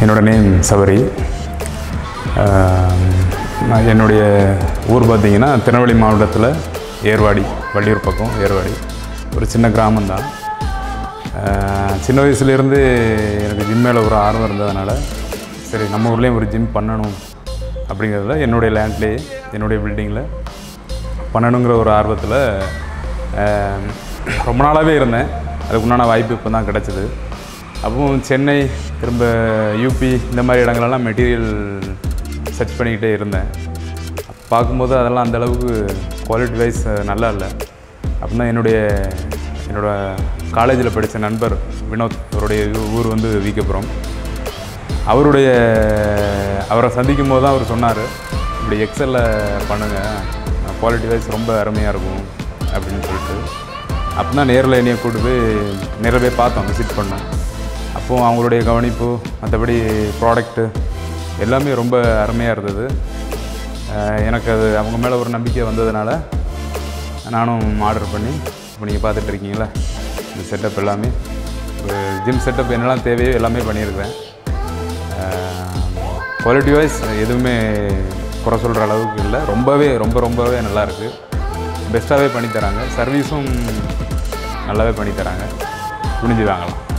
என்னோட நேம் சபரி ஆஹ், நான் என்னுடைய ஊர் பார்த்தீங்கன்னா திருநெல்வேலி மாவட்டத்தில் ஏர்வாடி வள்ளியூர் பக்கம் ஏர்வாடி ஒரு சின்ன கிராமம்தான் ஆஹ், சின்ன வயசுலேருந்து எனக்கு ஜிம் மேலே ஒரு ஆர்வம் இருந்ததுனால சரி நம்ம ஊர்லேயும் ஒரு ஜிம் பண்ணணும் அப்படிங்கிறதுல என்னுடைய லேண்ட்லேயே என்னுடைய பில்டிங்கில் பண்ணணுங்கிற ஒரு ஆர்வத்தில் ரொம்ப நாளாகவே இருந்தேன் அதுக்குண்டான வாய்ப்பு இப்போ தான் கிடச்சிது அப்பவும் சென்னை திரும்ப யூபி இந்த மாதிரி இடங்களெல்லாம் மெட்டீரியல் சர்ச் பண்ணிக்கிட்டே இருந்தேன் பார்க்கும்போது அதெல்லாம் அந்த அளவுக்கு குவாலிட்டி வைஸ் நல்லா இல்லை அப்படின்னா என்னுடைய என்னோட காலேஜில் படித்த நண்பர் வினோத் அவருடைய ஊ- ஊர் வந்து விகப்புறம் அவருடைய அவரை சந்திக்கும் போது தான் அவர் சொன்னார் இப்படி எக்ஸலில் பண்ணுங்கள் குவாலிட்டி வைஸ் ரொம்ப அருமையாக இருக்கும் அப்படின்னு சொல்லிட்டு அப்போ தான் நேரில் என்னையை கூட்டு போய் நேரில் போய் பார்த்தோம் விசிட் பண்ணோம் அப்போது அவங்களுடைய கவனிப்பு மற்றபடி ப்ராடக்ட்டு எல்லாமே ரொம்ப அருமையாக இருந்தது அஹ் எனக்கு அது அவங்க மேலே ஒரு நம்பிக்கை வந்ததுனால நானும் ஆர்டர் பண்ணி இப்போ நீங்கள் பார்த்துட்டு இருக்கீங்களா இந்த செட்டப் எல்லாமே ஒரு ஜிம் செட்டப் என்னெல்லாம் தேவையோ எல்லாமே பண்ணியிருக்கிறேன் குவாலிட்டி வைஸ் எதுவுமே குறை சொல்கிற அளவுக்கு இல்லை ரொம்பவே ரொம்ப ரொம்பவே நல்லா இருக்குது பெஸ்ட்டாகவே பண்ணித்தராங்க சர்வீஸும் நல்லாவே பண்ணித்தராங்க துணிஞ்சு வாங்கலாம்